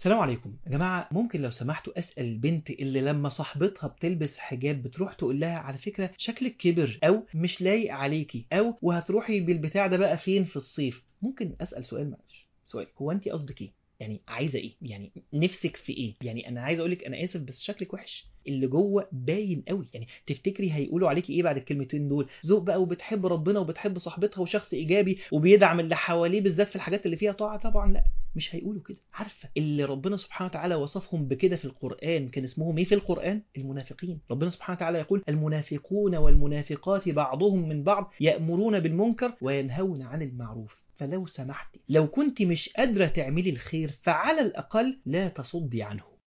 السلام عليكم يا جماعة ممكن لو سمحتوا أسأل البنت اللي لما صاحبتها بتلبس حجاب بتروح تقول لها على فكرة شكلك كبر أو مش لايق عليكي أو وهتروحي بالبتاع ده بقى فين في الصيف ممكن أسأل سؤال معلش سؤال هو أنت قصدك إيه؟ يعني عايزة إيه؟ يعني نفسك في إيه؟ يعني أنا عايز أقولك أنا آسف بس شكلك وحش اللي جوه باين قوي يعني تفتكري هيقولوا عليكي ايه بعد الكلمتين دول ذوق بقى وبتحب ربنا وبتحب صاحبتها وشخص ايجابي وبيدعم اللي حواليه بالذات في الحاجات اللي فيها طاعه طبعا لا مش هيقولوا كده عارفه اللي ربنا سبحانه وتعالى وصفهم بكده في القران كان اسمهم ايه في القران المنافقين ربنا سبحانه وتعالى يقول المنافقون والمنافقات بعضهم من بعض يأمرون بالمنكر وينهون عن المعروف فلو سمحتي لو كنت مش قادرة تعملي الخير فعلى الأقل لا تصدي عنه